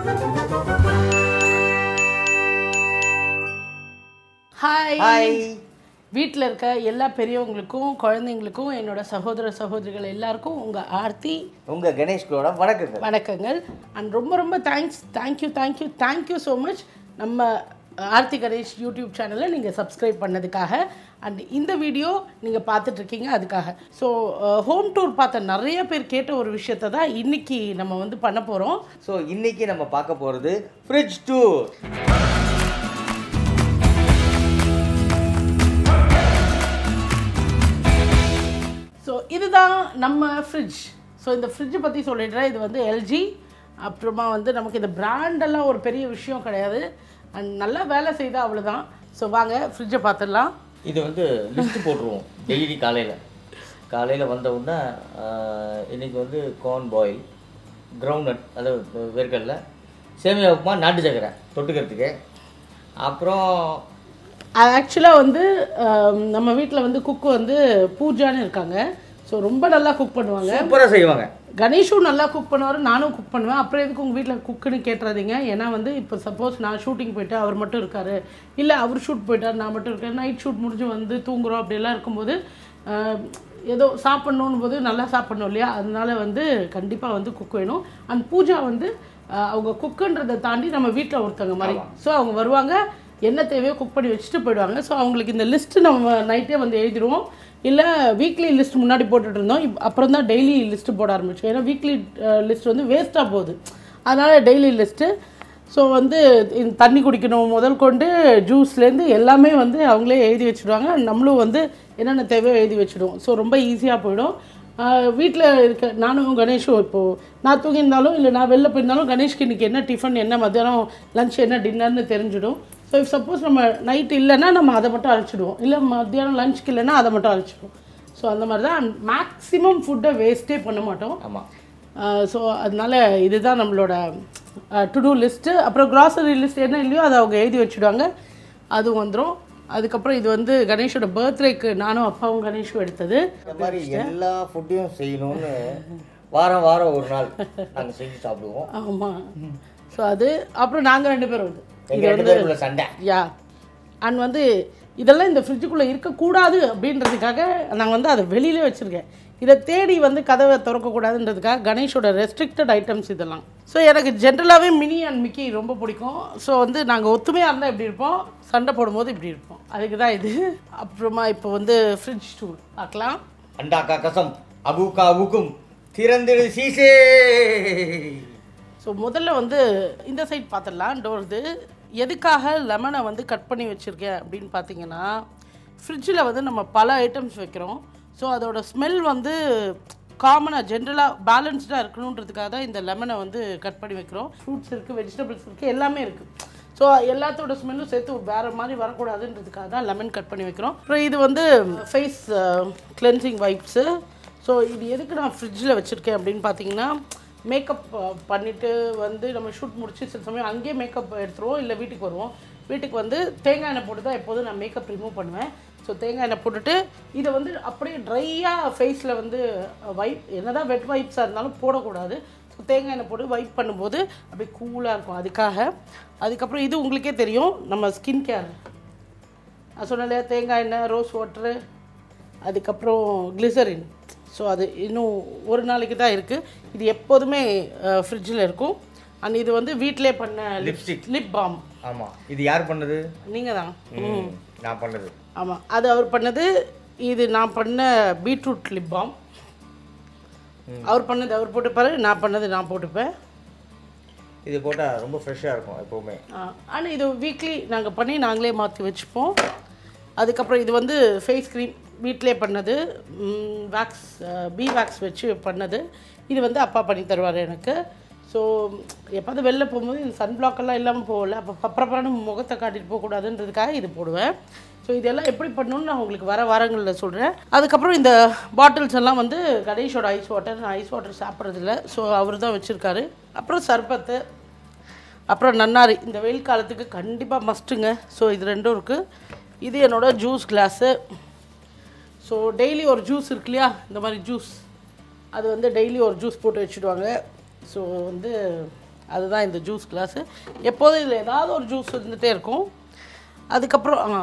Hi hi வீட்டில் இருக்க எல்லா பெரியவங்களுக்கும் குழந்தைங்களுக்கும் என்னோட சகோதர சகோதரிகள் எல்லாருக்கும் உங்கள் ஆர்த்தி உங்க கணேஷ்கோட வணக்கங்கள் வணக்கங்கள் அண்ட் ரொம்ப ரொம்ப thanks thank you thank you thank you so much நம்ம ஆர்த்தி கணேஷ் யூடியூப் சேனலை நீங்கள் சப்ஸ்கிரைப் பண்ணதுக்காக அண்ட் இந்த வீடியோ நீங்கள் பார்த்துட்ருக்கீங்க அதுக்காக ஸோ ஹோம் டூர் பார்த்த நிறைய பேர் கேட்ட ஒரு விஷயத்தை தான் இன்னைக்கு நம்ம வந்து பண்ண போகிறோம் ஸோ இன்னைக்கு நம்ம பார்க்க போறது ஃப்ரிட்ஜ் டூர் ஸோ இதுதான் நம்ம ஃப்ரிட்ஜ் ஸோ இந்த ஃப்ரிட்ஜை பற்றி சொல்லிடுறேன் இது வந்து எல்ஜி அப்புறமா வந்து நமக்கு இந்த பிராண்டெல்லாம் ஒரு பெரிய விஷயம் கிடையாது அண்ட் நல்லா வேலை செய்தால் அவ்வளோதான் ஸோ வாங்க ஃப்ரிட்ஜை பார்த்துடலாம் இது வந்து லிஸ்ட் போட்டுருவோம் டெய்லி காலையில் காலையில் வந்த உடனே ஆஹ், இன்னைக்கு வந்து கார்ன் பாயில் கிரவுண்ட் நட் அதாவது வேர்க்கடலை சேமியா உப்புமா நாட்டு சக்கரை தொட்டுக்கிறதுக்கு அப்புறம் ஆக்சுவலாக வந்து ஆம், நம்ம வீட்டில் வந்து குக்கு வந்து பூஜான்னு இருக்காங்க ஸோ ரொம்ப நல்லா குக் பண்ணுவாங்க சூப்பராக செய்வாங்க கணேஷும் நல்லா குக் பண்ணுவார் நானும் குக் பண்ணுவேன் அப்புறம் எதுக்கு உங்கள் வீட்டில் குக்குன்னு கேட்டுறாதீங்க ஏன்னா வந்து இப்போ சப்போஸ் நான் ஷூட்டிங் போயிட்டு அவர் மட்டும் இருக்காரு இல்லை அவர் ஷூட் போயிட்டார் நான் மட்டும் இருக்கேன் நைட் ஷூட் முடிஞ்சு வந்து தூங்குறோம் அப்படியெல்லாம் இருக்கும்போது ஆஹ், ஏதோ சாப்பிட்ணும் போது நல்லா சாப்பிடணும் இல்லையா அதனால வந்து கண்டிப்பாக வந்து குக் வேணும் அந்த பூஜா வந்து ஆஹ், அவங்க குக்குன்றதை தாண்டி நம்ம வீட்டில் ஒருத்தவங்க மாதிரி ஸோ அவங்க வருவாங்க என்ன தேவையோ குக் பண்ணி வச்சுட்டு போயிடுவாங்க ஸோ அவங்களுக்கு இந்த லிஸ்ட்டு நம்ம நைட்டே வந்து எழுதிடுவோம் இல்லை வீக்லி லிஸ்ட் முன்னாடி போட்டுட்டு இருந்தோம் இப் அப்புறம் தான் டெய்லி லிஸ்ட்டு போட ஆரம்பிச்சோம் ஏன்னா வீக்லி லிஸ்ட் வந்து வேஸ்ட்டாக போகுது அதனால் டெய்லி லிஸ்ட்டு ஸோ வந்து இந்த தண்ணி குடிக்கணும் முதல் கொண்டு ஜூஸ்லேருந்து எல்லாமே வந்து அவங்களே எழுதி வச்சுடுவாங்க நம்மளும் வந்து என்னென்ன தேவையோ எழுதி வச்சுடுவோம் ஸோ ரொம்ப ஈஸியாக போயிடும் வீட்டில் இருக்க நானும் கணேஷும் இப்போது நான் தூங்கியிருந்தாலும் இல்லை நான் வெளில போயிருந்தாலும் கணேஷ்க்கு இன்றைக்கி என்ன டிஃபன் என்ன மத்தியானம் லஞ்ச் என்ன டின்னர்னு தெரிஞ்சிடும் ஸோ இஃப் சப்போஸ் நம்ம நைட் இல்லைன்னா நம்ம அதை மட்டும் அழைச்சிடுவோம் இல்லை மத்தியானம் லஞ்சுக்கு இல்லைன்னா அதை மட்டும் அழைச்சிடுவோம் ஸோ அந்த மாதிரி தான் மேக்ஸிமம் ஃபுட்டை வேஸ்ட்டே பண்ண மாட்டோம் ஆமாம் ஸோ அதனால இதுதான் நம்மளோட டு டூ லிஸ்ட்டு அப்புறம் கிராசரி லிஸ்ட் என்ன இல்லையோ அதை அவங்க எழுதி வச்சுடுவாங்க அதுவும் வந்துடும் அதுக்கப்புறம் இது வந்து கணேஷோட பர்த்டேக்கு நானும் அப்பாவும் கணேஷும் எடுத்தது இந்த மாதிரி எல்லா ஃபுட்டையும் செய்யணும்னு வாரம் வாரம் ஒரு நாள் நாங்கள் செஞ்சு சாப்பிடுவோம் ஆமாம் ஸோ அது அப்புறம் நாங்கள் ரெண்டு பேரும் வந்து எங்கள் ரெண்டு பேருக்குள்ள சண்டை யா அண்ட் வந்து இதெல்லாம் இந்த ஃப்ரிட்ஜுக்குள்ளே இருக்கக்கூடாது அப்படின்றதுக்காக நான் வந்து அதை வெளியிலே வச்சுருக்கேன் இதை தேடி வந்து கதவை திறக்கக்கூடாதுன்றதுக்காக கணேஷோட ரெஸ்ட்ரிக்டட் ஐட்டம்ஸ் இதெல்லாம் ஸோ எனக்கு ஜென்ரலாகவே மினி அண்ட் மிக்கி ரொம்ப பிடிக்கும் ஸோ வந்து நாங்கள் ஒத்துமையாக இருந்தால் இப்படி இருப்போம் சண்டை போடும்போது இப்படி இருப்போம் அதுக்கு தான் இது அப்புறமா இப்போ வந்து ஃப்ரிட்ஜ் டூர் பார்க்கலாம் அண்டாக்கா கசம் அபுக்கா அபுக்கும் திறந்திடு சீசே ஸோ முதல்ல வந்து இந்த சைட் பார்த்துடலாம் டோர்து எதுக்காக லெமனை வந்து கட் பண்ணி வச்சுருக்கேன் அப்படின்னு பார்த்தீங்கன்னா ஃப்ரிட்ஜில் வந்து நம்ம பல ஐட்டம்ஸ் வைக்கிறோம் ஸோ அதோட ஸ்மெல் வந்து காமனாக ஜென்ரலாக பேலன்ஸ்டாக இருக்கணுன்றதுக்காக தான் இந்த லெமனை வந்து கட் பண்ணி வைக்கிறோம் ஃப்ரூட்ஸ் இருக்குது வெஜிடபிள்ஸ் இருக்குது எல்லாமே இருக்குது ஸோ எல்லாத்தோட ஸ்மெல்லும் சேர்த்து வேறு மாதிரி வரக்கூடாதுன்றதுக்காக தான் லெமன் கட் பண்ணி வைக்கிறோம் அப்புறம் இது வந்து ஃபேஸ் கிளென்சிங் வைப்ஸு ஸோ இது எதுக்கு நான் ஃப்ரிட்ஜில் வச்சுருக்கேன் அப்படின்னு பார்த்தீங்கன்னா மேக்கப் பண்ணிவிட்டு வந்து நம்ம ஷூட் முடிச்சு சில சமயம் அங்கேயே மேக்கப் எடுத்துருவோம் இல்லை வீட்டுக்கு வருவோம் வீட்டுக்கு வந்து தேங்காய் எண்ணெய் போட்டு தான் எப்போதும் நான் மேக்கப் ரிமூவ் பண்ணுவேன் ஸோ தேங்காய் எண்ணெய் போட்டுட்டு இதை வந்து அப்படியே ட்ரையாக ஃபேஸில் வந்து வைப் என்னதான் வெட் வைப்ஸாக இருந்தாலும் போடக்கூடாது ஸோ தேங்காய் எண்ணெய் போட்டு வைப் பண்ணும்போது அப்படியே கூலாக இருக்கும் அதுக்காக அதுக்கப்புறம் இது உங்களுக்கே தெரியும் நம்ம ஸ்கின் கேர் நான் சொன்னேன் இல்லையா தேங்காய் எண்ணெய் ரோஸ் வாட்ரு அதுக்கப்புறம் கிளிசரின் ஸோ அது இன்னும் ஒரு நாளைக்கு தான் இருக்குது இது எப்போதுமே ஃப்ரிட்ஜில் இருக்கும் அண்ட் இது வந்து வீட்டிலே பண்ண லிப்ஸ்டிக் லிப் பாம் ஆமாம் இது யார் பண்ணது நீங்கள் தான் ம், நான் பண்ணது ஆமாம் அது அவர் பண்ணது இது நான் பண்ண பீட்ரூட் லிப் பாம் அவர் பண்ணது அவர் போட்டுப்பாரு நான் பண்ணது நான் போட்டுப்பேன் இது போட்டால் ரொம்ப ஃப்ரெஷ்ஷாக இருக்கும் எப்போவுமே ஆனால் இது வீக்லி நாங்கள் பண்ணி நாங்களே மாற்றி வச்சுப்போம் அதுக்கப்புறம் இது வந்து ஃபேஸ் க்ரீம் வீட்டிலே பண்ணது வேக்ஸ் பி வேக்ஸ் வச்சு பண்ணது இது வந்து அப்பா பண்ணி தருவார் எனக்கு ஸோ எப்போது வெளில போகும்போது இந்த சன் block எல்லாம் இல்லாமல் போகல அப்போ பப்பரப்பான முகத்தை காட்டிட்டு போகக்கூடாதுன்றதுக்காக இது போடுவேன் ஸோ இதெல்லாம் எப்படி பண்ணணும்னு நான் உங்களுக்கு வர வாரங்களில் சொல்கிறேன் அதுக்கப்புறம் இந்த பாட்டில்ஸ் எல்லாம் வந்து கணேஷோட ஐஸ் வாட்டர் நான் ஐஸ் வாட்டர் சாப்பிட்றதில்ல ஸோ அவர் தான் வச்சுருக்காரு அப்புறம் சர்பத்து அப்புறம் நன்னாரி இந்த வெயில் காலத்துக்கு கண்டிப்பாக மஸ்ட்டுங்க ஸோ இது ரெண்டும் இருக்குது இது என்னோட ஜூஸ் கிளாஸு ஸோ டெய்லி ஒரு ஜூஸ் இருக்கு இல்லையா இந்த மாதிரி ஜூஸ் அது வந்து டெய்லி ஒரு ஜூஸ் போட்டு வச்சுடுவாங்க ஸோ வந்து அதுதான் இந்த ஜூஸ் கிளாஸு எப்போதும் இதில் ஏதாவது ஒரு ஜூஸ் இருந்துகிட்டே இருக்கும் அதுக்கப்புறம் ஆ,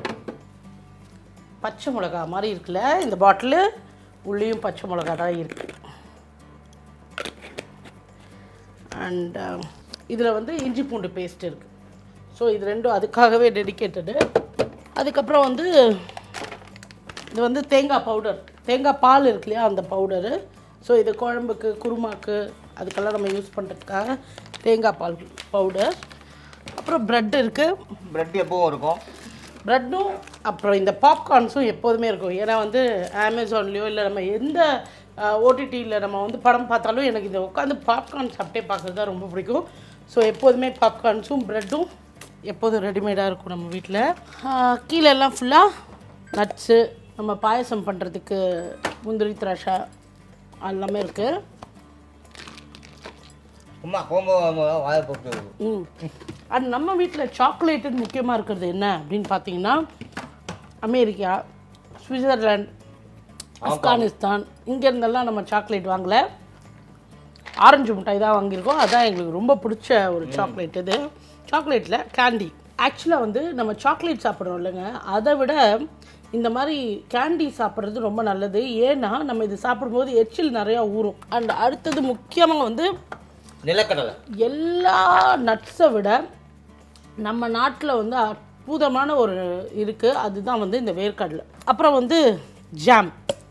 பச்சை மிளகா மாதிரி இருக்குல்ல இந்த பாட்டிலு உள்ளேயும் பச்சை மிளகா தான் இருக்குது அண்ட் இதில் வந்து இஞ்சி பூண்டு பேஸ்ட் இருக்குது ஸோ இது ரெண்டும் அதுக்காகவே டெடிகேட்டடு அதுக்கப்புறம் வந்து இது வந்து தேங்காய் பவுடர் தேங்காய் பால் இருக்கு இல்லையா அந்த பவுடரு ஸோ இது குழம்புக்கு குருமாக்கு அதுக்கெல்லாம் நம்ம யூஸ் பண்ணுறதுக்காக தேங்காய் பால் பவுடர் அப்புறம் ப்ரெட் இருக்குது பிரெட் எப்பவும் இருக்கும் ப்ரெட்டும் அப்புறம் இந்த பாப்கார்ன்ஸும் எப்போதுமே இருக்கும் ஏன்னா வந்து அமேசான்லேயோ இல்லை நம்ம எந்த ஓடிடியில் நம்ம வந்து படம் பார்த்தாலும் எனக்கு இந்த உட்காந்து பாப்கார்ன் சாப்பிட்டே பார்க்குறது தான் ரொம்ப பிடிக்கும் ஸோ எப்போதுமே பாப்கார்ன்ஸும் ப்ரெட்டும் எப்போதும் ரெடிமேடாக இருக்கும் நம்ம வீட்டில் கீழே எல்லாம் ஃபுல்லாக நட்ஸு நம்ம பாயசம் பண்ணுறதுக்கு முந்திரி திராட்சை எல்லாமே இருக்குது சும்மா கோம்போ வாயை போட்டு ம் அண்ட் நம்ம வீட்டில் சாக்லேட்டுன்னு முக்கியமாக இருக்கிறது என்ன அப்படின்னு பார்த்தீங்கன்னா அமெரிக்கா சுவிட்சர்லாந்து ஆப்கானிஸ்தான் இங்கேருந்தெல்லாம் நம்ம சாக்லேட் வாங்கலை ஆரஞ்சு மிட்டாய் தான் வாங்கியிருக்கோம் அதான் எங்களுக்கு ரொம்ப பிடிச்ச ஒரு சாக்லேட் இது சாக்லேட்டில் கேண்டி ஆக்சுவலாக வந்து நம்ம சாக்லேட் சாப்பிட்றோம் இல்லைங்க அதை விட இந்த மாதிரி கேண்டி சாப்பிட்றது ரொம்ப நல்லது ஏன்னா நம்ம இது சாப்பிடும்போது எச்சில் நிறையா ஊறும் அண்ட் அடுத்தது முக்கியமாக வந்து நிலக்கடலை எல்லா நட்ஸை விட நம்ம நாட்டில் வந்து அற்புதமான ஒரு இருக்குது அதுதான் வந்து இந்த வேர்க்கடலை அப்புறம் வந்து ஜாம்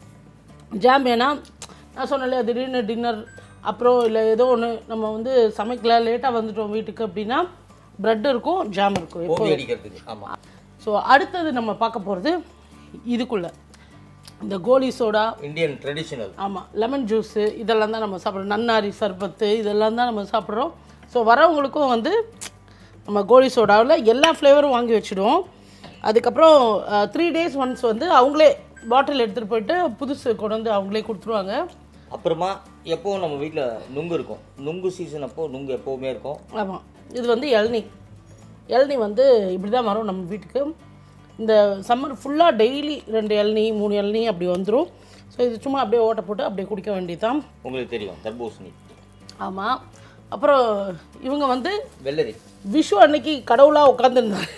ஜாம் ஏன்னா நான் சொன்னல திடீர்னு டின்னர் அப்புறம் இல்லை ஏதோ ஒன்று நம்ம வந்து சமைக்கல லேட்டாக வந்துட்டோம் வீட்டுக்கு அப்படின்னா ப்ரெட் இருக்கும் ஜாம் இருக்கும் கோபி அடிக்கிறதுக்கு ஆமாம் ஸோ அடுத்தது நம்ம பார்க்க போகிறது இதுக்குள்ள இந்த கோலி சோடா இந்தியன் ட்ரெடிஷனல் ஆமாம் லெமன் ஜூஸு இதெல்லாம் தான் நம்ம சாப்பிட்றோம் நன்னாரி சர்பத்து இதெல்லாம் தான் நம்ம சாப்பிட்றோம் ஸோ வரவங்களுக்கும் வந்து நம்ம கோலி சோடாவில் எல்லா ஃப்ளேவரும் வாங்கி வச்சுடுவோம் அதுக்கப்புறம் த்ரீ டேஸ் ஒன்ஸ் வந்து அவங்களே பாட்டில் எடுத்துகிட்டு போயிட்டு புதுசு கொண்டு வந்து அவங்களே கொடுத்துருவாங்க அப்புறமா எப்பவும் நம்ம வீட்டில் நுங்கு இருக்கும் நுங்கு சீசன் அப்போ நுங்கு எப்போவுமே இருக்கும் ஆமாம் இது வந்து இளநீ இளநீ வந்து இப்படி தான் வரும் நம்ம வீட்டுக்கு இந்த சம்மர் ஃபுல்லாக டெய்லி ரெண்டு இளநீ மூணு இளநீ அப்படி வந்துடும் ஸோ இது சும்மா அப்படியே ஓட்ட போட்டு அப்படியே குடிக்க வேண்டியதுதான் உங்களுக்கு தெரியும் தர்பூசணி ஆமாம் அப்புறம் இவங்க வந்து வெள்ளரி விஷு அன்னைக்கு கடவுளாக உட்காந்துருந்தார்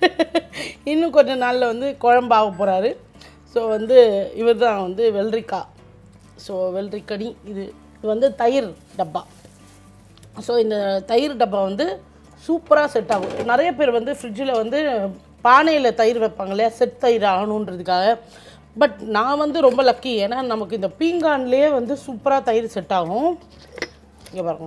இன்னும் கொஞ்ச நாளில் வந்து குழம்பாக போகிறாரு ஸோ வந்து இவர் தான் வந்து வெள்ளரிக்காய் ஸோ வெள்ளரிக்கனி இது இது வந்து தயிர் டப்பா ஸோ இந்த தயிர் டப்பா வந்து சூப்பராக செட் ஆகும் நிறைய பேர் வந்து ஃப்ரிட்ஜில் வந்து பானையில் தயிர் வைப்பாங்க இல்லையா செட் தயிர் ஆகணுன்றதுக்காக பட் நான் வந்து ரொம்ப லக்கி ஏன்னா நமக்கு இந்த பீங்கான்லேயே வந்து சூப்பராக தயிர் செட் ஆகும் இங்கே பாருங்க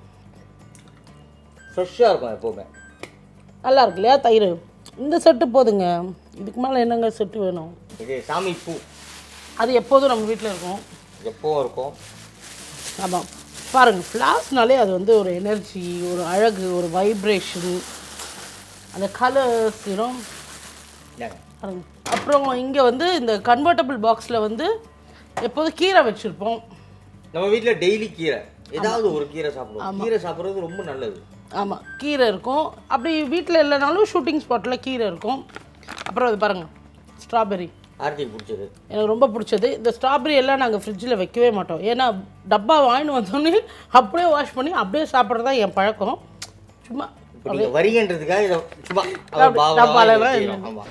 ஃப்ரெஷ்ஷாக இருக்கும் எப்போவுமே நல்லா இருக்கு இல்லையா தயிர் இந்த செட்டு போதுங்க இதுக்கு மேலே என்னங்க செட்டு வேணும் இது சாமி பூ அது எப்போதும் நம்ம வீட்டில் இருக்கும் எப்போவும் இருக்கும் ஆமாம் பாருங்கள் ஃப்ளாஸ்னாலே அது வந்து ஒரு எனர்ஜி ஒரு அழகு ஒரு வைப்ரேஷன் அந்த கலர்ஸ் யூனோ என்னங்க பாருங்க அப்புறம் இங்கே வந்து இந்த கன்வெர்ட்டபிள் பாக்ஸில் வந்து எப்போதும் கீரை வச்சுருப்போம் நம்ம வீட்டில் டெய்லி கீரை ஏதாவது ஒரு கீரை சாப்பிடுவோம் கீரை சாப்பிட்றது ரொம்ப நல்லது ஆமாம் கீரை இருக்கும் அப்படி வீட்டில் இல்லைனாலும் ஷூட்டிங் ஸ்பாட்டில் கீரை இருக்கும் அப்புறம் அது பாருங்கள் ஸ்ட்ராபெரி ஆர்த்திக்கு பிடிச்சது எனக்கு ரொம்ப பிடிச்சது இந்த ஸ்ட்ராபெரி எல்லாம் நாங்கள் ஃப்ரிட்ஜில் வைக்கவே மாட்டோம் ஏன்னா டப்பா வாங்கிட்டு வந்தோடனே அப்படியே வாஷ் பண்ணி அப்படியே சாப்பிட்றது தான் என் பழக்கம் சும்மா இப்போ நீங்கள் வரீங்கன்றதுக்காக இதை சும்மா டப்பால எல்லாம் செய்யணும் ஆமாம்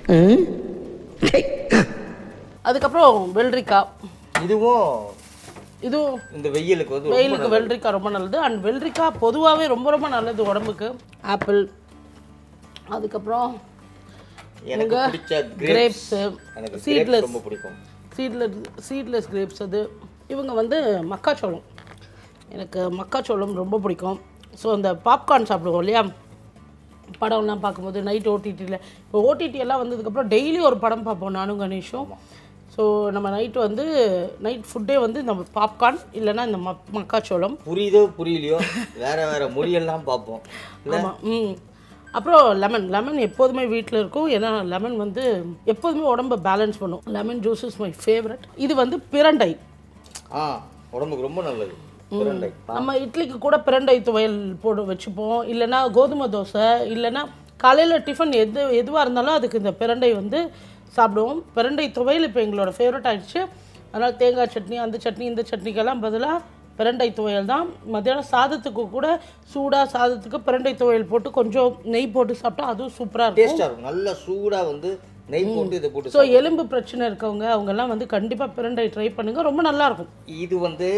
அதுக்கப்புறம் வெள்ளரிக்காய் இதுவும் இதுவும் இந்த வெயிலுக்கு வந்து ரொம்ப வெயிலுக்கு வெள்ளரிக்காய் ரொம்ப நல்லது அண்ட் வெள்ளரிக்காய் பொதுவாகவே ரொம்ப ரொம்ப நல்லது உடம்புக்கு ஆப்பிள் அதுக்கப்புறம் எனக்கு பிடிச்ச கிரேப்ஸ் கிரேப்ஸு எனக்கு grapes சீட்லெஸ் ரொம்ப பிடிக்கும் சீட்லெஸ் சீட்லெஸ் கிரேப்ஸ் அது இவங்க வந்து மக்காச்சோளம் எனக்கு மக்காச்சோளம் ரொம்ப பிடிக்கும் ஸோ இந்த பாப்கார்ன் சாப்பிடுவோம் இல்லையா படம்லாம் பார்க்கும்போது நைட் ஓடிடியில் இப்போ ஓடிடி எல்லாம் வந்ததுக்கப்புறம் டெய்லி ஒரு படம் பார்ப்போம் நானும் கணேஷும் ஸோ நம்ம நைட்டு வந்து நைட் ஃபுட்டே வந்து நம்ம பாப்கார்ன் இல்லைன்னா இந்த ம மக்காச்சோளம் புரியுதோ புரியலையோ வேற வேற மொழியெல்லாம் பார்ப்போம் ஆமாம் ம் அப்புறம் லெமன் லெமன் எப்போதுமே வீட்டில் இருக்கும் ஏன்னா லெமன் வந்து எப்போதுமே உடம்ப பேலன்ஸ் பண்ணும் lemon juice is my favourite இது வந்து பிரண்டை ஆ உடம்புக்கு ரொம்ப நல்லது பிரண்டை நம்ம இட்லிக்கு கூட பிரண்டை துவையல் போட்டு வச்சுப்போம் இல்லைன்னா கோதுமை தோசை இல்லைன்னா காலையில் டிஃபன் எது எதுவாக இருந்தாலும் அதுக்கு இந்த பிரண்டை வந்து சாப்பிடுவோம் பிரண்டை துவையல் இப்போ எங்களோட ஃபேவரட் ஆயிடுச்சு அதனால் தேங்காய் சட்னி அந்த சட்னி இந்த சட்னிக்கெல்லாம் பதிலாக பிரண்டை துவையல் தான் மத்தியானம் சாதத்துக்கு கூட சூடாக சாதத்துக்கு பிரண்டை துவையல் போட்டு கொஞ்சம் நெய் போட்டு சாப்பிட்டா அதுவும் சூப்பராக இருக்கும் டேஸ்ட்டாக இருக்கும் நல்லா சூடாக வந்து நெய் போட்டு இதை போட்டு ஸோ எலும்பு பிரச்சனை இருக்கவங்க அவங்கெல்லாம் வந்து கண்டிப்பாக பிரண்டை ட்ரை பண்ணுங்க ரொம்ப நல்லா இருக்கும் இது வந்து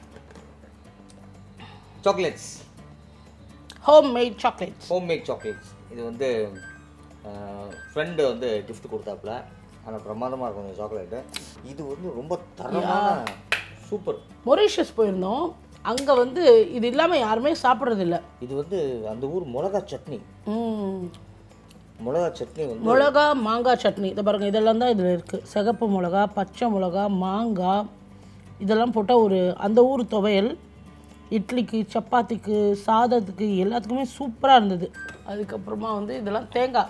chocolates home made chocolates homemade chocolates இது வந்து ஃப்ரெண்டு வந்து gift கொடுத்தாப்புல ஆனால் பிரமாதமாக இருக்கும் இந்த சாக்லேட்டு இது வந்து ரொம்ப தரமான சூப்பர் மொரீஷியஸ் போயிருந்தோம் அங்கே வந்து இது இல்லாமல் யாருமே சாப்பிட்றதில்ல இது வந்து அந்த ஊர் மிளகா சட்னி மிளகா சட்னி வந்து மிளகா மாங்காய் சட்னி இதை பாருங்க இதெல்லாம் தான் இதில் இருக்குது சிகப்பு மிளகா பச்சை மிளகா மாங்காய் இதெல்லாம் போட்டால் ஒரு அந்த ஊர் துவையல் இட்லிக்கு சப்பாத்திக்கு சாதத்துக்கு எல்லாத்துக்குமே சூப்பராக இருந்தது அதுக்கப்புறமா வந்து இதெல்லாம் தேங்காய்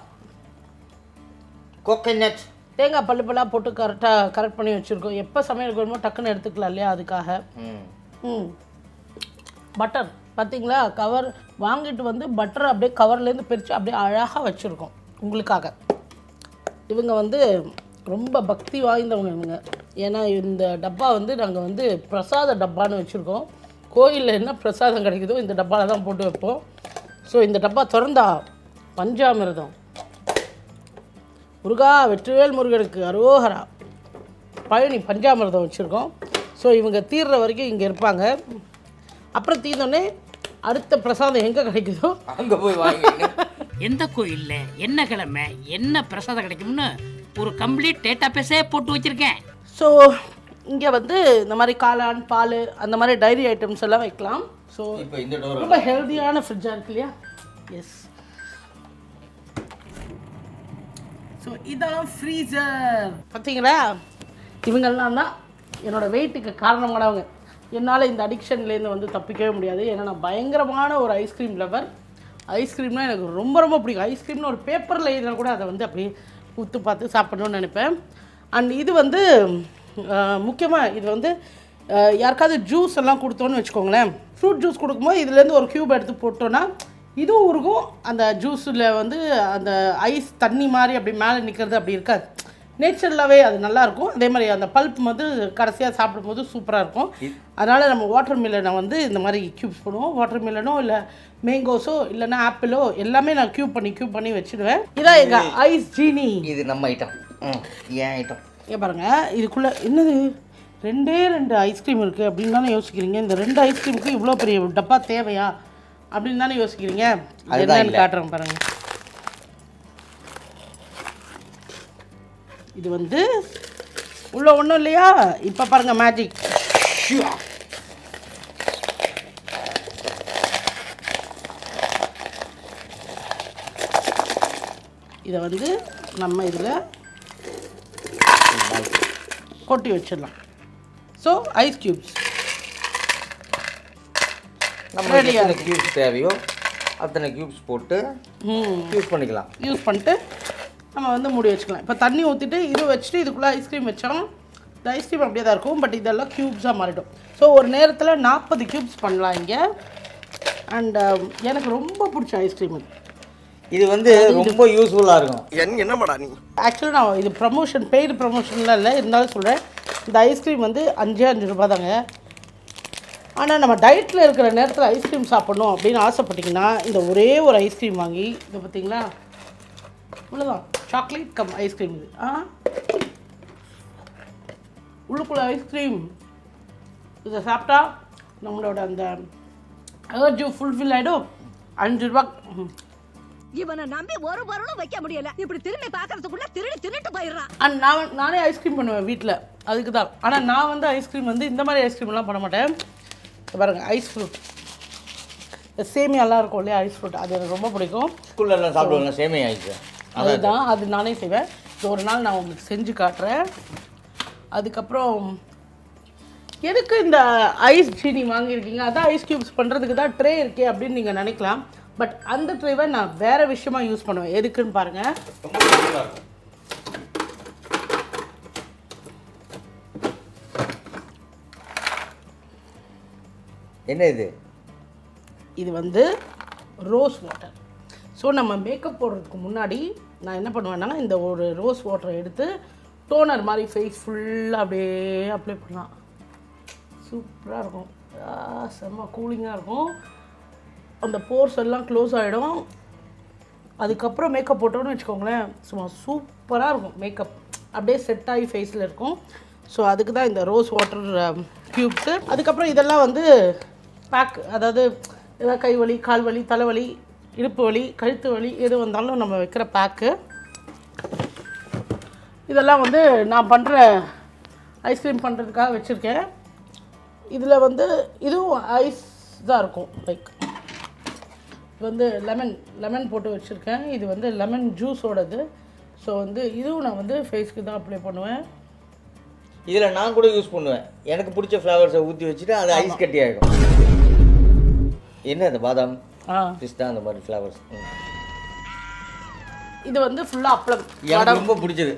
கோகனட் தேங்காய் பல்லு பல்லாக போட்டு கரெக்டாக கரெக்ட் பண்ணி வச்சுருக்கோம் எப்போ சமையலுக்கு வேணுமோ டக்குன்னு எடுத்துக்கலாம் இல்லையா அதுக்காக ம் ம் பட்டர் பார்த்தீங்களா கவர் வாங்கிட்டு வந்து பட்டர் அப்படியே கவர்லேருந்து பிரித்து அப்படியே அழகாக வச்சுருக்கோம் உங்களுக்காக இவங்க வந்து ரொம்ப பக்தி வாய்ந்தவங்க இவங்க ஏன்னா இந்த டப்பா வந்து நாங்கள் வந்து பிரசாத டப்பான்னு வச்சுருக்கோம் கோயிலில் என்ன பிரசாதம் கிடைக்குதோ இந்த டப்பாவில் தான் போட்டு வைப்போம் ஸோ இந்த டப்பா திறந்தா பஞ்சாமிர்தம் முருகா வெற்றிவேல் முருகனுக்கு அரோகரா பழனி பஞ்சாமிர்தம் வச்சுருக்கோம் ஸோ இவங்க தீர்ற வரைக்கும் இங்கே இருப்பாங்க அப்புறம் தீர்ந்தோடனே அடுத்த பிரசாதம் எங்கே கிடைக்குதோ அங்கே போய் வாங்கிட்டு எந்த கோயில்ல என்ன கிழமை என்ன பிரசாதம் கிடைக்கும்னு ஒரு கம்ப்ளீட் டேட்டா பேஸே போட்டு வச்சிருக்கேன் ஸோ இங்கே வந்து இந்த மாதிரி காளான் பால் அந்த மாதிரி டைரி ஐட்டம்ஸ் எல்லாம் வைக்கலாம் ஸோ இப்போ இந்த டோர் ரொம்ப ஹெல்தியான ஃப்ரிட்ஜாக இருக்கு இல்லையா எஸ் ஸோ இதான் ஃப்ரீசர் பார்த்தீங்களா இவங்கெல்லாம் தான் என்னோட வெயிட்டுக்கு காரணமானவங்க என்னால் இந்த அடிக்ஷன்லேருந்து வந்து தப்பிக்கவே முடியாது ஏன்னா நான் பயங்கரமான ஒரு ஐஸ்கிரீம் லவர் ஐஸ்கிரீம்னா எனக்கு ரொம்ப ரொம்ப பிடிக்கும் ஐஸ்கிரீம்னு ஒரு பேப்பரில் எழுதினா கூட அதை வந்து அப்படியே உத்து பார்த்து சாப்பிடணும்னு நினைப்பேன் அண்ட் இது வந்து முக்கியமாக இது வந்து அஹ், யாருக்காவது ஜூஸ் எல்லாம் கொடுத்தோன்னு வச்சுக்கோங்களேன் ஃப்ரூட் ஜூஸ் கொடுக்கும்போது இதுலேருந்து ஒரு க்யூப் எடுத்து போட்டோன்னா இதுவும் உருகும் அந்த ஜூஸில் வந்து அந்த ஐஸ் தண்ணி மாதிரி அப்படி மேலே நிற்கிறது அப்படி இருக்காது நேச்சுரலாகவே அது நல்லா இருக்கும் அதே மாதிரி அந்த பல்ப் வந்து கடைசியாக சாப்பிடும்போது சூப்பராக இருக்கும் அதனால் நம்ம வாட்டர் மில்லனை வந்து இந்த மாதிரி க்யூப்ஸ் பண்ணுவோம் வாட்டர் மில்லனோ இல்லை மேங்கோஸோ இல்லைன்னா ஆப்பிளோ எல்லாமே நான் க்யூப் பண்ணி க்யூப் பண்ணி வச்சுடுவேன் இதான் எங்கள் ஐஸ் ஜீனி இது நம்ம ஐட்டம் ம் ஏன் ஐட்டம் இங்க பாருங்க இதுக்குள்ளே என்னது ரெண்டே ரெண்டு ஐஸ்கிரீம் இருக்குது அப்படின்னு தானே யோசிக்கிறீங்க இந்த ரெண்டு ஐஸ்கிரீமுக்கு இவ்வளோ பெரிய டப்பா தேவையா அப்படின்னு தானே யோசிக்கிறீங்க இது அதுதான் என்னன்னு இல்ல. காட்டுறேன் பாருங்க இது வந்து உள்ள ஒன்றும் இல்லையா இப்போ பாருங்க மேஜிக் இதை வந்து நம்ம இதில் கொட்டி வச்சிடலாம் ஸோ ஐஸ் க்யூப்ஸ் நம்ம Ready ஆ எத்தனை கியூப்ஸ் தேவையோ அத்தனை கியூப்ஸ் போட்டு யூஸ் பண்ணிக்கலாம் யூஸ் பண்ணிட்டு நம்ம வந்து மூடி வச்சுக்கலாம் இப்போ தண்ணி ஊற்றிட்டு இது வச்சுட்டு இதுக்குள்ளே ஐஸ்கிரீம் வச்சோம் இந்த ஐஸ்கிரீம் அப்படியே தான் இருக்கும் பட் இதெல்லாம் க்யூப்ஸாக மாறிடும் ஸோ ஒரு நேரத்தில் நாற்பது க்யூப்ஸ் பண்ணலாம் இங்கே அண்ட் எனக்கு ரொம்ப பிடிச்ச ஐஸ்கிரீம் இது இது வந்து ரொம்ப யூஸ்ஃபுல்லாக இருக்கும் என்னமாடா நீ ஆக்சுவலி நான் இது ப்ரமோஷன் பெய்டு ப்ரமோஷன்லாம் இல்லை இருந்தாலும் சொல்கிறேன் இந்த ஐஸ்கிரீம் வந்து அஞ்சே அஞ்சு ரூபா தாங்க ஆனால் நம்ம டயட்டில் இருக்கிற நேரத்தில் ஐஸ்கிரீம் சாப்பிடணும் அப்படின்னு ஆசைப்பட்டீங்கன்னா இந்த ஒரே ஒரு ஐஸ்கிரீம் வாங்கி இதை பார்த்தீங்களா இவ்வளோதான் சாக்லேட் கம் ஐஸ்கிரீம் இது ஆ உள்ளுக்குள்ள ஐஸ்கிரீம் இதை சாப்பிட்டா நம்மளோட அந்த அர்ஜு ஃபுல்ஃபில் ஆகிடும் அஞ்சு ரூபா ம். இவனை நம்பி ஒரு பொருளும் வைக்க முடியல இப்படி திரும்பி பாக்குறதுக்குள்ள திருடி தின்னுட்டு போயிடுறான் அண்ட் நான் நானே ஐஸ்கிரீம் பண்ணுவேன் வீட்டில் அதுக்கு தான் ஆனால் நான் வந்து ஐஸ்கிரீம் வந்து இந்த மாதிரி ஐஸ்கிரீம்லாம் பண்ண மாட்டேன் இங்க பாருங்க ஐஸ் ஃப்ரூட் இந்த சேமியாலாம் இருக்கும் இல்லையா ஐஸ் ஃப்ரூட் அது எனக்கு ரொம்ப பிடிக்கும் ஸ்கூல்ல எல்லாம் சாப்பிடுவாங்க சேமியா ஆயிடுச்சு அதுதான் அது நானே செய்வேன் இது ஒரு நாள் நான் உங்களுக்கு செஞ்சு காட்டுறேன் அதுக்கப்புறம் எதுக்கு இந்த ஐஸ் சீனி வாங்கியிருக்கீங்க அதான் ஐஸ் க்யூப்ஸ் பண்ணுறதுக்கு தான் ட்ரே இருக்கே அப்படின்னு நீங்கள் நினைக்கலாம் பட் அந்த ட்ரேவை நான் வேறு விஷயமா யூஸ் பண்ணுவேன் எதுக்குன்னு பாருங்கள் ரொம்ப யூஸ்ஃபுல்லாக இருக்கும் என்ன இது இது வந்து ரோஸ் வாட்டர் ஸோ நம்ம மேக்கப் போடுறதுக்கு முன்னாடி நான் என்ன பண்ணுவேன்னா இந்த ஒரு ரோஸ் வாட்டரை எடுத்து டோனர் மாதிரி ஃபேஸ் ஃபுல்லாக அப்படியே அப்ளை பண்ணலாம் சூப்பராக இருக்கும் ஆ, செம்ம கூலிங்காக இருக்கும் அந்த போர்ஸ் எல்லாம் க்ளோஸ் ஆகிடும் அதுக்கப்புறம் மேக்கப் போட்டோன்னு வச்சுக்கோங்களேன் சும்மா சூப்பராக இருக்கும் மேக்கப் அப்படியே செட் ஆகி ஃபேஸில் இருக்கும் ஸோ அதுக்கு தான் இந்த ரோஸ் வாட்டர் க்யூப்ஸு அதுக்கப்புறம் இதெல்லாம் வந்து பேக் அதாவது ஏதாவது கை வலி கால் வலி தலைவலி இடுப்பு வலி கழுத்து வலி எது வந்தாலும் நம்ம வைக்கிற பேக்கு இதெல்லாம் வந்து நான் பண்ணுற ஐஸ்கிரீம் பண்ணுறதுக்காக வச்சுருக்கேன் இதில் வந்து இதுவும் ஐஸ் தான் இருக்கும் லைக் இது வந்து லெமன் லெமன் போட்டு வச்சுருக்கேன் இது வந்து லெமன் ஜூஸோடது ஸோ வந்து இதுவும் நான் வந்து ஃபேஸ்க்கு தான் அப்ளை பண்ணுவேன் இதில் நான் கூட யூஸ் பண்ணுவேன் எனக்கு பிடிச்ச ஃப்ளவர்ஸை ஊற்றி வச்சுட்டு அது ஐஸ் கட்டி ஆகிடும் என்ன அது பாதாம் ஆ பிஸ்தா அந்த மாதிரி ஃப்ளவர்ஸ் இது வந்து ஃபுல்லாக அப்பளம் எனக்கு ரொம்ப பிடிச்சது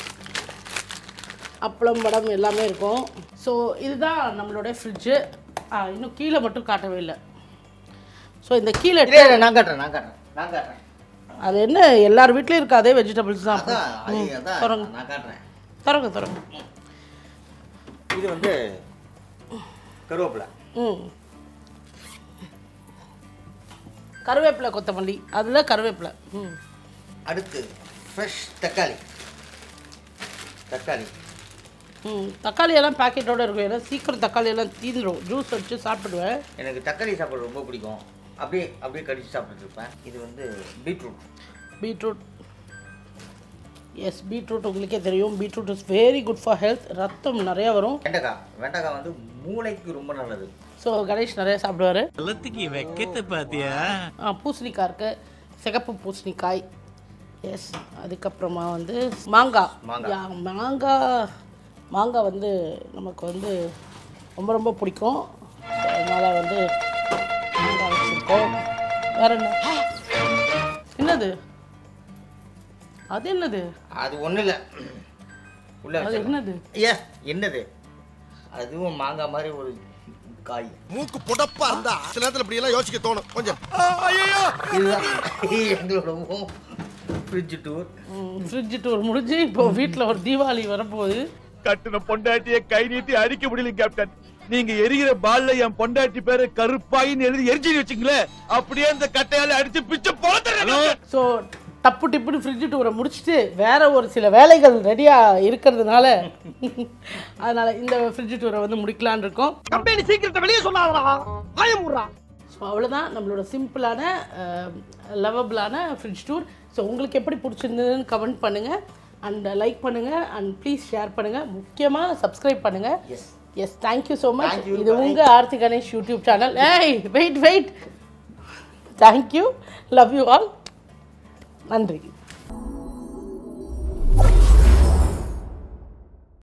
அப்பளம் வடம் எல்லாமே இருக்கும் ஸோ இதுதான் நம்மளுடைய ஃப்ரிட்ஜு இன்னும் கீழே மட்டும் காட்டவே இல்லை ஸோ இந்த கீழே இல்லை இல்லை நான் காட்டுறேன் நான் காட்டுறேன் நான் காட்டுறேன் அது என்ன எல்லார் வீட்லேயும் இருக்காதே வெஜிடபிள்ஸ் தான் அதான் அது அதான் திறங்க. நான் காட்டுறேன் திறங்க திறங்க இது வந்து கருவேப்பிலை ம் கருவேப்பிலை கொத்தமல்லி அதில் கருவேப்பிலை ம் அடுத்து ஃப்ரெஷ் தக்காளி தக்காளி ம் தக்காளி எல்லாம் பாக்கெட்டோட இருக்கும் ஏன்னா சீக்கிரம் தக்காளி எல்லாம் தீந்துடும் ஜூஸ் வச்சு சாப்பிடுவேன் எனக்கு தக்காளி சாப்பிட ரொம்ப பிடிக்கும் அப்படியே அப்படியே கடிச்சு சாப்பிட்டுட்டு இருப்பேன் இது வந்து பீட்ரூட் பீட்ரூட் எஸ் பீட்ரூட் உங்களுக்கே தெரியும் beetroot is very good for health ரத்தம் நிறையா வரும் வெண்டைக்காய் வெண்டைக்காய் வந்து மூளைக்கு ரொம்ப நல்லது ஸோ கணேஷ் நிறைய சாப்பிடுவார் எல்லாத்துக்கு வெக்கத்தை பாத்தியா பூசணிக்காய் இருக்கு சிகப்பு பூசணிக்காய் எஸ் அதுக்கப்புறமா வந்து மாங்காய் மாங்காய். யா, மாங்காய் மாங்காய் வந்து நமக்கு வந்து ரொம்ப ரொம்ப பிடிக்கும் So, அதனால வந்து மாங்காய் வச்சுருக்கோம் வேற என்ன என்னது அது என்னது அது ஒன்றும் இல்லை உள்ள அது வச்சிடலாம். என்னது ஐயா என்னது அதுவும் மாங்காய் மாதிரி ஒரு காய் மூக்கு புடப்பா இருந்தா சில நேரத்துல இப்படி எல்லாம் யோசிக்க தோணும் கொஞ்சம் இதுதான் எங்களோட ஃப்ரிட்ஜ் டூர் ஃப்ரிட்ஜ் டூர் முடிஞ்சு இப்போ வீட்டில் ஒரு தீபாவளி வரப்போகுது கட்டுன பொண்டாட்டிய கை நீட்டி அடிக்க முடியல கேப்டன் நீங்க எரிகிற பால்ல என் பொண்டாட்டி பேரு கருப்பாயின்னு எழுதி எரிஞ்சு வச்சுங்களேன் அப்படியே அந்த கட்டையால அடிச்சு பிச்சு போத்துறேன் ஸோ டப்பு டிப்புன்னு ஃப்ரிட்ஜ் டூரை முடிச்சுட்டு வேற ஒரு சில வேலைகள் ரெடியாக இருக்கிறதுனால அதனால இந்த ஃப்ரிட்ஜ் டூரை வந்து முடிக்கலான்னு இருக்கோம் கம்பெனி சீக்கிரத்தை வெளியே சொல்லாதடா பயமுறா ஸோ அவ்வளோதான் நம்மளோட சிம்பிளான லவபிளான ஃப்ரிட்ஜ் டூர் ஸோ உங்களுக்கு எப்படி பிடிச்சிருந்ததுன்னு கமெண்ட் பண்ணுங்கள் அண்ட் லைக் பண்ணுங்கள் அண்ட் ப்ளீஸ் ஷேர் பண்ணுங்கள் முக்கியமாக சப்ஸ்கிரைப் பண்ணுங்கள் yes yes thank you so much Thank you, இது bye. உங்கள் ஆர்த்தி கணேஷ் யூடியூப் சேனல் ஏய் wait wait thank you love you all நன்றி